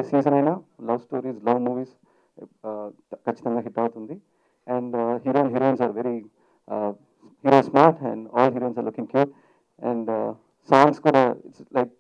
Season అయినా love stories love movies ఖచ్చితంగా hit అవుతుంది and hero and heroines are very hero smart and all heroines are looking cute and songs కూడా it's like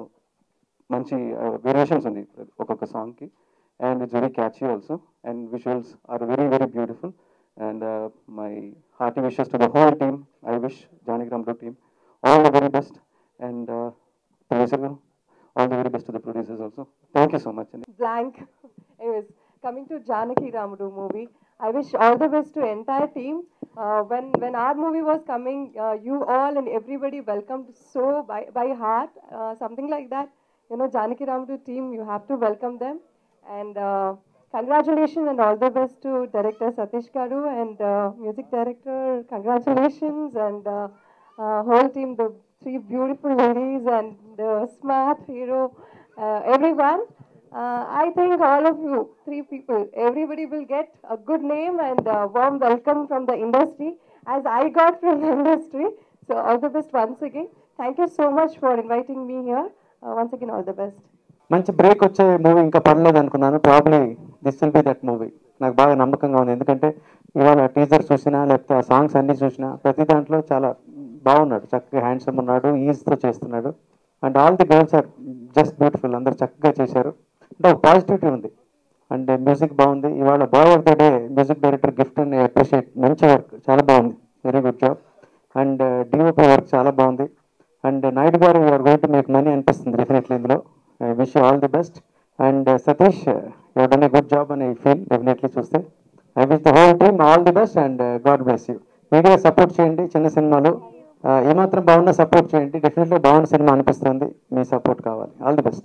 మంచి variations ఉంది ఒక్కొక్క సాంగ్కి and it's very catchy also and visuals are very very beautiful and my hearty wishes to the whole team I wish జానకిరామ్లో team all the very best and producer all the very best to the producers also thank you so much అండి blank. Anyways, coming to Janaki Ramudu movie, I wish all the best to entire team. Uh, when when our movie was coming, uh, you all and everybody welcomed so by by heart, uh, something like that. You know, Janaki Ramudu team, you have to welcome them. And uh, congratulations and all the best to director Satish Garu and uh, music director. Congratulations and uh, uh, whole team, the three beautiful ladies and the smart hero, uh, everyone. Uh, I think all of you, three people, everybody will get a good name and a warm welcome from the industry, as I got from the industry. So all the best once again. Thank you so much for inviting me here. Uh, once again, all the best. మంచి break వచ్చే movie ఇంకా పడలేదు అనుకున్నాను probably this will be that movie నాకు బాగా నమ్మకంగా ఉంది ఎందుకంటే ఇవాళ టీజర్ చూసినా లేకపోతే ఆ సాంగ్స్ అన్ని చూసినా ప్రతి దాంట్లో చాలా బాగున్నాడు చక్కగా హ్యాండ్సమ్ ఉన్నాడు ఈజ్తో చేస్తున్నాడు and all the girls are just beautiful అందరు చక్కగా చేశారు అంటే ఒక పాజిటివిటీ ఉంది అండ్ మ్యూజిక్ బాగుంది ఇవాళ boy of the day music director Gifton అని అప్రిషియేట్ మంచి వర్క్ చాలా బాగుంది very good job and DOP work చాలా బాగుంది and Naidu garu are going to make money అనిపిస్తుంది డెఫినెట్లీ ఇందులో I wish all the best and Satish your done a good job అని feel definitely చూస్తే I wish the whole team all the best and God bless you media support చేయండి చిన్న సినిమాలు ఆ, ఏమాత్రం బాగున్నా సపోర్ట్ చేయండి డెఫినెట్లీ బాగున్న సినిమా అనిపిస్తుంది మీ సపోర్ట్ కావాలి all the best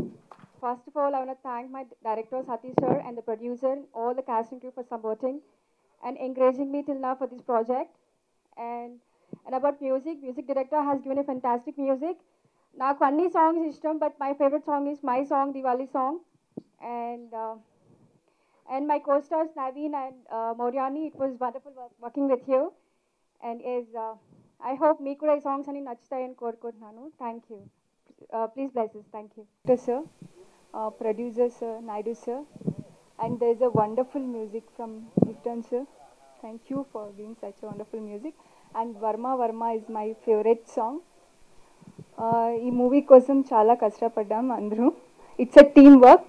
First of all, I want to thank my director Satish sir and the producer, all the casting crew for supporting and encouraging me till now for this project. And and about music, music director has given a fantastic music. నాకు అన్ని songs ఇష్టం but my favourite song is my song Diwali song and and my co stars Naveen and Mouryani it was wonderful working with you and is I hope మీకు కూడా ఈ songs అన్ని నచ్చుతాయని కోరుకుంటున్నాను thank you please blesses thank you sir uh, producer sir, Naidu sir, and there's a wonderful music from Gifton sir. Thank you for giving such a wonderful music. And Varma Varma is my favorite song. Uh, ఈ movie కోసం చాలా కష్టపడ్డాం అందరూ it's a team work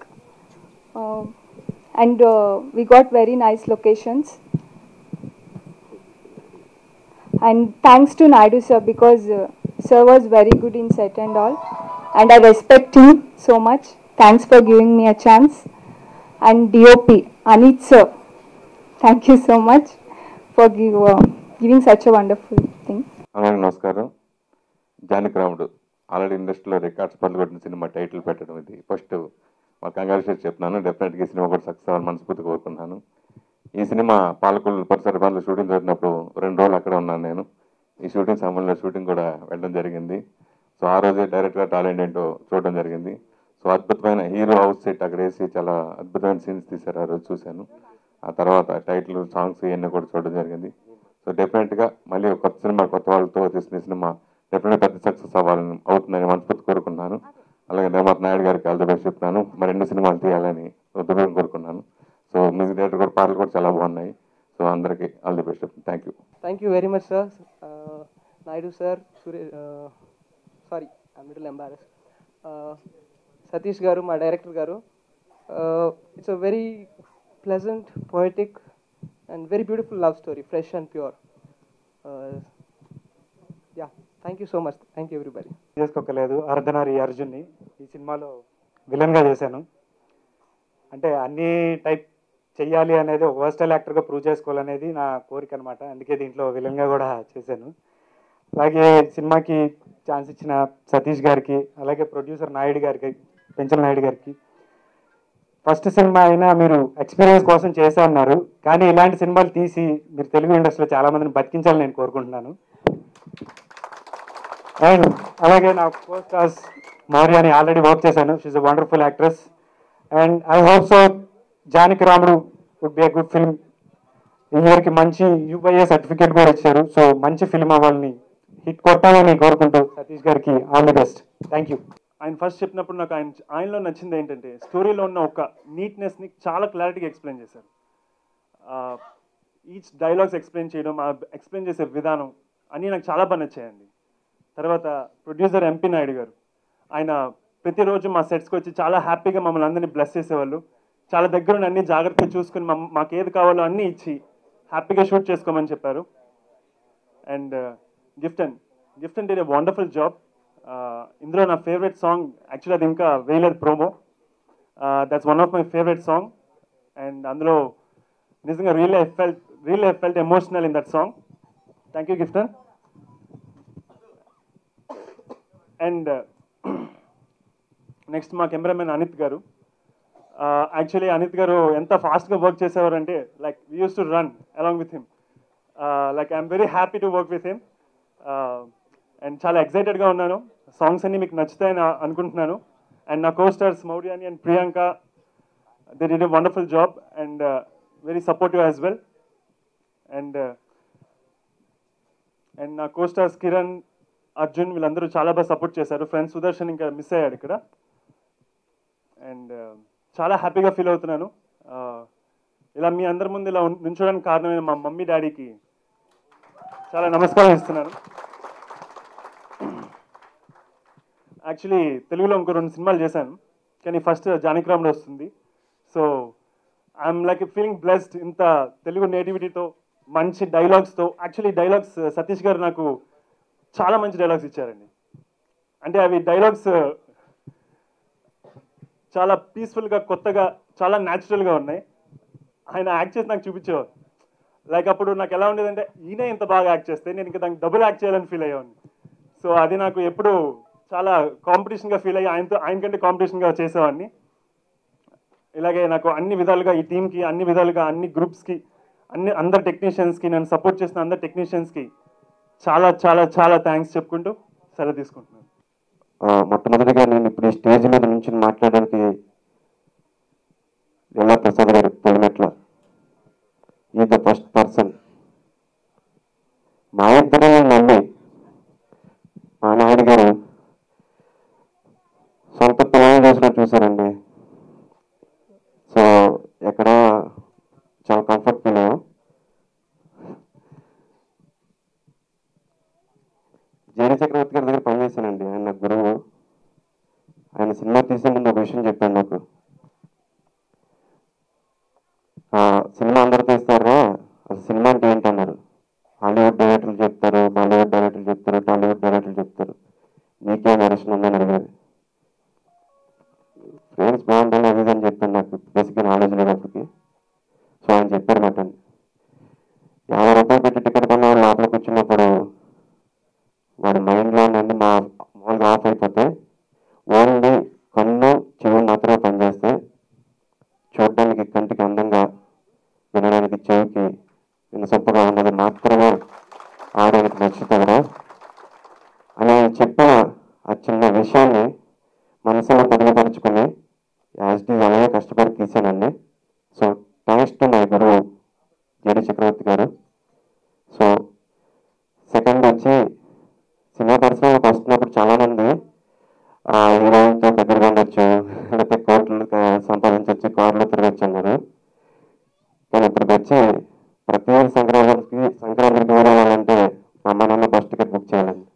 and we got very nice locations and thanks to Naidu sir because uh, sir was very good in set and all and I respect him so much. Thanks for giving me a chance. And DOP, Anit sir, thank you so much for give, uh, giving such a wonderful thing. అందరికీ నమస్కారం జానకి రాముడు already ఇండస్ట్రీలో records పనులు కొట్టిన cinema title పెట్టడం ఇది first మా congratulate చెప్తున్నాను డెఫినెట్గా ఈ సినిమా కూడా సక్సెస్ అవ్వాలని మనస్ఫూర్తి కోరుకున్నాను ఈ సినిమా పాలకొల్లు పరిసర పనులు షూటింగ్ జరిగినప్పుడు రెండు రోజులు అక్కడ ఉన్నాను నేను ఈ షూటింగ్ సమయంలో షూటింగ్ కూడా వెళ్ళడం జరిగింది సో ఆ రోజే డైరెక్ట్గా టాలెంట్ ఏంటో చూడడం జరిగింది సో అద్భుతమైన హీరో హౌస్ సెట్ అక్కడ వేసి చాలా అద్భుతమైన సీన్స్ తీశారు ఆ రోజు చూశాను ఆ తర్వాత టైటిల్ సాంగ్స్ ఇవన్నీ కూడా చూడడం జరిగింది సో డెఫినెట్గా మళ్ళీ ఒక కొత్త సినిమా కొత్త వాళ్ళతో తీసిన సినిమా డెఫినెట్గా పెద్ద సక్సెస్ అవ్వాలని అవుతుందని మనస్ఫూర్తి కోరుకున్నాను అలాగే నిర్మాత నాయుడు గారికి ఆల్ ద బెస్ట్ చెప్తాను మరి రెండు సినిమాలు తీయాలని దృఢంగా కోరుకున్నాను సో మ్యూజిక్ డైరెక్టర్ కూడా పాటలు కూడా చాలా బాగున్నాయి సో అందరికీ ఆల్ ది బెస్ట్ చెప్తాను thank you Thank you very much, sir. Uh, Naidu sir, Sure, uh, sorry, I'm a little embarrassed. Uh, Satish Garu, my director Garu. Uh, it's a very pleasant, poetic, and very beautiful love story, fresh and pure. Uh, yeah, thank you so much. Thank you, everybody. చేసుకోకలేదు అర్ధనారి అర్జున్ని ఈ సినిమాలో విలన్గా చేశాను అంటే అన్ని type చెయ్యాలి అనేది ఒక వర్స్టల్ యాక్టర్గా ప్రూవ్ చేసుకోవాలనేది నా కోరిక అనమాట అందుకే దీంట్లో విలన్గా కూడా చేశాను అలాగే సినిమాకి ఛాన్స్ ఇచ్చిన సతీష్ గారికి అలాగే ప్రొడ్యూసర్ నాయుడు గారికి పెంచల నాయుడు గారికి ఫస్ట్ సినిమా అయినా మీరు ఎక్స్పీరియన్స్ కోసం చేశా అన్నారు కానీ ఇలాంటి సినిమాలు తీసి మీరు తెలుగు ఇండస్ట్రీలో చాలా మందిని బతికించాలని నేను కోరుకుంటున్నాను అండ్ అలాగే నా co stars Mouryani already work చేశాను she's a wonderful actress and I hope so Janaki Ramudu would be a good film ఈ ఇయర్కి మంచి యూఐఏ సర్టిఫికేట్ కూడా ఇచ్చారు సో మంచి ఫిల్మ్ అవ్వాలని హిట్ కొట్టాలని కోరుకుంటూ సతీష్ గారికి all the best thank you ఆయన ఫస్ట్ చెప్పినప్పుడు నాకు ఆయన ఆయనలో నచ్చింది ఏంటంటే స్టోరీలో ఉన్న ఒక నీట్నెస్ని చాలా క్లారిటీగా ఎక్స్ప్లెయిన్ చేశారు ఈచ్ డైలాగ్స్ ఎక్స్ప్లెయిన్ చేయడం ఆ ఎక్స్ప్లెయిన్ చేసే విధానం అన్నీ నాకు చాలా బాగా నచ్చాయండి తర్వాత ప్రొడ్యూసర్ ఎంపీ నాయుడు గారు ఆయన ప్రతిరోజు మా సెట్స్కి వచ్చి చాలా హ్యాపీగా మమ్మల్ని అందరినీ బ్లెస్ చేసేవాళ్ళు చాలా దగ్గర ఉండి అన్ని జాగ్రత్తగా చూసుకుని మమ్మ- మాకు ఏది కావాలో అన్నీ ఇచ్చి హ్యాపీగా షూట్ చేసుకోమని చెప్పారు and Gifton Gifton did a wonderful job ఇందులో నా ఫేవరెట్ సాంగ్ యాక్చువల్లీ అది ఇంకా వేయలేదు promo that's one of my favourite song and అందులో నిజంగా real I felt real I felt emotional in that song thank you Gifton and next మా కెమెరామెన్ అనిత్ గారు యాక్చువల్లీ అనిత్ గారు ఎంత ఫాస్ట్గా వర్క్ చేసేవారంటే like we use to run along with him like I'm very happy to work with him and చాలా ఎక్సైటెడ్గా ఉన్నాను songs అన్ని మీకు నచ్చుతాయని ఆ- అనుకుంటున్నాను అండ్ నా co stars Mouryani and Priyanka they did a wonderful job and very supportive as well and and నా co stars Kiran Arjun వీళ్ళందరూ చాలా బాగా సపోర్ట్ చేశారు ఫ్రెండ్స్ సుదర్శన్ ఇంకా మిస్ అయ్యాడు ఇక్కడ అండ్ చాలా హ్యాపీగా ఫీల్ అవుతున్నాను Uh, ఇలా మీ అందరి ముందు ఇలా ఉన్- నించోడానికి కారణమైన మా మమ్మీ డాడీకి చాలా నమస్కారం ఇస్తున్నాను యాక్చువల్లీ తెలుగులో ఇంకో రెండు సినిమాలు చేశాను కానీ ఫస్ట్ జానకిరాముడు వస్తుంది so I'm like feeling blessed ఇంత తెలుగు నేటివిటీతో మంచి డైలాగ్స్తో యాక్చువల్లీ డైలాగ్స్ సతీష్ గారు నాకు చాలా మంచి డైలాగ్స్ ఇచ్చారండి అంటే అవి డైలాగ్స్ చాలా పీస్ఫుల్గా కొత్తగా చాలా న్యాచురల్గా ఉన్నాయి ఆయన యాక్ట్ చేసి నాకు చూపించేవారు లైక్ అప్పుడు నాకు ఎలా ఉండేదంటే ఈయన ఇంత బాగా యాక్ట్ చేస్తే నేను ఇంకా దానికి డబుల్ యాక్ట్ చేయాలని ఫీల్ అయ్యాను సో అది నాకు ఎప్పుడు చాలా కాంపిటీషన్గా ఫీల్ అయ్యి ఆయనతో ఆయనకంటే కాంపిటీషన్గా చేసేవాడిని ఇలాగే నాకు అన్ని విధాలుగా ఈ టీంకి అన్ని విధాలుగా అన్ని గ్రూప్స్కి అన్ని అందరు టెక్నీషియన్స్కి నన్ను సపోర్ట్ చేసిన అందరు టెక్నీషియన్స్కి చాలా చాలా చాలా థ్యాంక్స్ చెప్పుకుంటూ సెలవు తీసుకుంటున్నాను ఆ, మొట్టమొదటిగా నేను ఇప్పుడు ఈ స్టేజ్ మీద నుంచి మాట్లాడడానికి లీలా ప్రసాద్ గారు పొలిమెట్ల ఈ ద ఫస్ట్ పర్సన్ మా ఇద్దరు నమ్మి మా నాయుడు గారు సొంత పిల్లలు చేసినట్టు చూశారండి సో ఎక్కడ చాలా కంఫర్ట్ ఫీల్ అయ్యాం జేడి చక్రవర్తి గారి దగ్గర పనిచేశానండి ఆయన నాకు గురువు ఆయన సినిమా తీసే ముందు ఒక విషయం చెప్పాడు నాకు ఆ, సినిమా అందరూ తీస్తారా అసలు సినిమా అంటే ఏంటన్నారు హాలీవుడ్ డైరెక్టర్లు చెప్తారు బాలీవుడ్ డైరెక్టర్లు చెప్తారు టాలీవుడ్ డైరెక్టర్లు చెప్తారు నీకే నరేషన్ ఉందని అడిగారు ఫ్రెండ్స్ బాగుంటుంది అది ఇది అని చెప్పాను నాకు బేసిక్గా నాలెడ్జ్ లేనప్పటికి సో ఆయన చెప్పారు మాట యాభై రూపాయలు పెట్టి టికెట్ కొన్న వాళ్ళు లోపల కూర్చున్నప్పుడు వాడి మైండ్లో నుండి మా మామూలుగా ఆఫ్ అయిపోతే ఓన్లీ కన్ను చెవి మాత్రమే పనిచేస్తాయి చూడడానికి కంటికి అందంగా వినడానికి చెవికి వినసొప్పగా ఉన్నది మాత్రమే ఆడడానికి నచ్చుతుందిరా అని ఆయన చెప్పిన ఆ చిన్న విషయాన్ని మనసులో పదిలపరుచుకుని యాజ్డి అలాగే కష్టపడి తీశానండి సో థ్యాంక్స్ టు మై గురువు JD Chakravarthy garu so second వచ్చి సినిమా పరిశ్రమకు వస్తున్నప్పుడు చాలా మంది ఆ హీరోయిన్తో దగ్గరగా ఉండొచ్చు లేకపోతే కోట్లు సంపాదించవచ్చు కార్లో తిరగచ్చు అన్నారు కానీ ఇప్పటికి వచ్చి ప్రతి సంక్రాంతికి సంక్రాంతికి దూరం అవ్వాలంటే మా అమ్మ నాన్న బస్ టికెట్ బుక్ చేయాలండి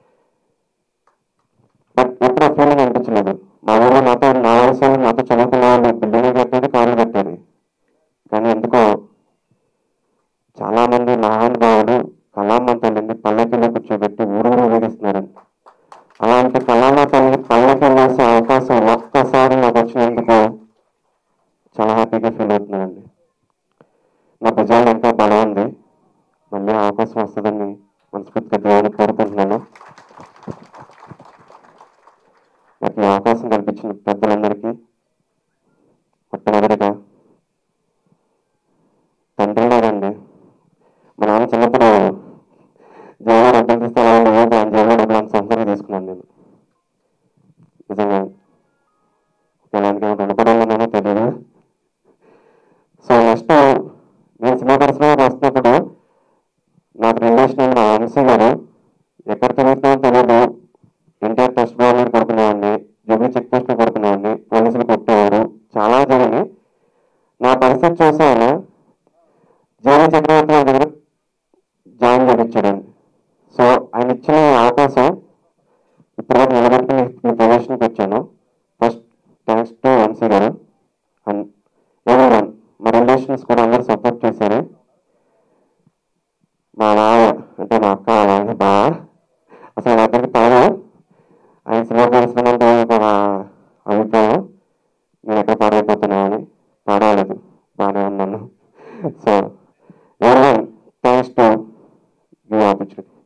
బట్ ఎప్పుడు ఆ ఫీలింగ్ అనిపించలేదు మా ఊళ్ళో నాతో నా వయసు వాళ్ళు నాతో చదువుకున్న వాళ్ళు బిల్డింగ్ కట్టేది కార్లు కట్టేది కానీ ఎందుకో చాలా మంది మహానుభావులు కళామ్మ తల్లిని పల్లకిలో కూర్చోబెట్టి ఊరూరు వేగిస్తున్నారండి అలాంటి కళామ్మ తల్లి పల్లకి వేసే అవకాశం ఒక్కసారి నాకు వచ్చినందుకు చాలా హ్యాపీగా ఫీల్ అవుతున్నానండి నా భుజాలు ఇంకా బలం ఉంది మళ్ళీ ఆ అవకాశం వస్తుందని మనస్ఫూర్తిగా దేవుని కోరుకుంటున్నాను నాకు ఈ అవకాశం కల్పించిన పెద్దలందరికీ మొట్టమొదటిగా తండ్రి లేదండి మా నాన్న చిన్నప్పుడు జైల్లో డబ్బులు తీస్తే అలా ఉండేది ఆయన జైల్లో డబ్బులు అంత సొంతంగా తీసుకున్నాను నేను నిజంగా ఎలాంటి రుణపడాలనేమో తెలియదు సో నెక్స్ట్ నేను సినిమా పరిశ్రమకు వస్తున్నప్పుడు నాకు రిలేషన్ ఉన్న వంశీ గారు ఎక్కడికి పరిస్థితి చూసి ఆయన జీవన చక్రవర్తి గారి దగ్గర జాయిన్ చేయించాడండి సో ఆయన ఇచ్చిన ఈ అవకాశం ఇప్పుడు నిలబెట్టుకుని ఈ ప్రొఫెషన్కి వచ్చాను ఫస్ట్ థ్యాంక్స్ టు వంశీ గారు అండ్ ఎవరి మా రిలేషన్స్ కూడా అందరూ సపోర్ట్ చేశారు మా బావ అంటే మా అక్క అలాగే బావ అసలు నా దగ్గరికి కాదు ఆయన సినిమా పరిశ్రమ అంటే ఒక అభిప్రాయం నేను ఎక్కడ పాడైపోతున్నానని పాడలేదు బాగానే ఉన్నాను సో ఎవరి థ్యాంక్స్ టు యూ ఆపర్చునిటీ